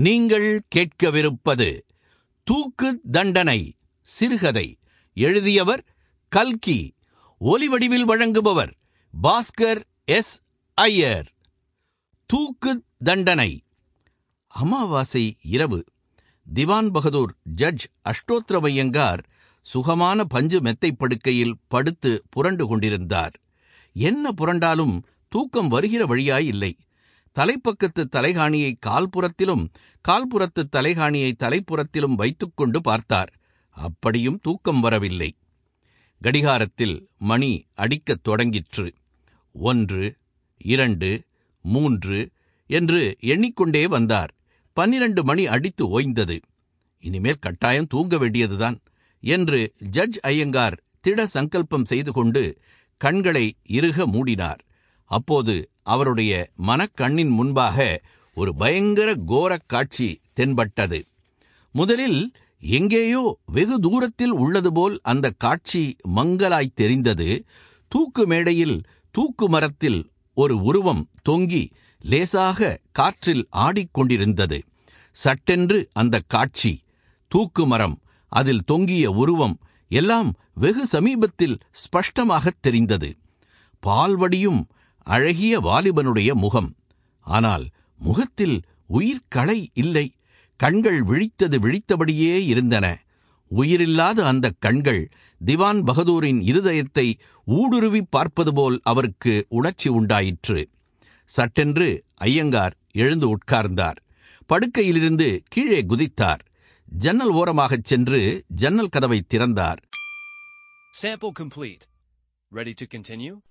நீங்கள் கேட்கவிருப்பது தூக்கு தண்டனை சிறுகதை எழுதியவர் கல்கி ஒலிவடிவில் வழங்குபவர் பாஸ்கர் எஸ் ஐயர் தூக்கு தண்டனை அமாவாசை இரவு திவான் பகதூர் ஜட்ஜ் அஷ்டோத்திரமையங்கார் சுகமான பஞ்சு மெத்தை படுக்கையில் படுத்து புரண்டு கொண்டிருந்தார் என்ன புரண்டாலும் தூக்கம் வருகிற வழியாய் இல்லை தலைப்பக்கத்து தலைகாணியை கால்புறத்திலும் கால்புறத்து தலைகாணியை தலைப்புறத்திலும் வைத்துக்கொண்டு பார்த்தார் அப்படியும் தூக்கம் வரவில்லை கடிகாரத்தில் மணி அடிக்கத் தொடங்கிற்று ஒன்று இரண்டு மூன்று என்று எண்ணிக்கொண்டே வந்தார் பன்னிரண்டு மணி அடித்து ஓய்ந்தது இனிமேல் கட்டாயம் தூங்க வேண்டியதுதான் என்று ஜட்ஜ் ஐயங்கார் திட சங்கல்பம் செய்து கொண்டு கண்களை இறுக மூடினார் அப்போது அவருடைய மனக்கண்ணின் முன்பாக ஒரு பயங்கர கோரக் காட்சி தென்பட்டது முதலில் எங்கேயோ வெகு தூரத்தில் உள்ளது போல் அந்த காட்சி மங்கலாய் தெரிந்தது தூக்கு மேடையில் தூக்கு மரத்தில் ஒரு உருவம் தொங்கி லேசாக காற்றில் ஆடிக்கொண்டிருந்தது சட்டென்று அந்த காட்சி தூக்கு மரம் அதில் தொங்கிய உருவம் எல்லாம் வெகு சமீபத்தில் ஸ்பஷ்டமாகத் தெரிந்தது பால்வடியும் அழகிய வாலிபனுடைய முகம் ஆனால் முகத்தில் உயிர்களை இல்லை கண்கள் விழித்தது விழித்தபடியே இருந்தன உயிரில்லாத அந்த கண்கள் திவான் பகதூரின் இருதயத்தை ஊடுருவி பார்ப்பது போல் அவருக்கு உணர்ச்சி உண்டாயிற்று சட்டென்று ஐயங்கார் எழுந்து உட்கார்ந்தார் படுக்கையிலிருந்து கீழே குதித்தார் ஜன்னல் ஓரமாகச் சென்று ஜன்னல் கதவை திறந்தார் Sample complete. Ready to continue?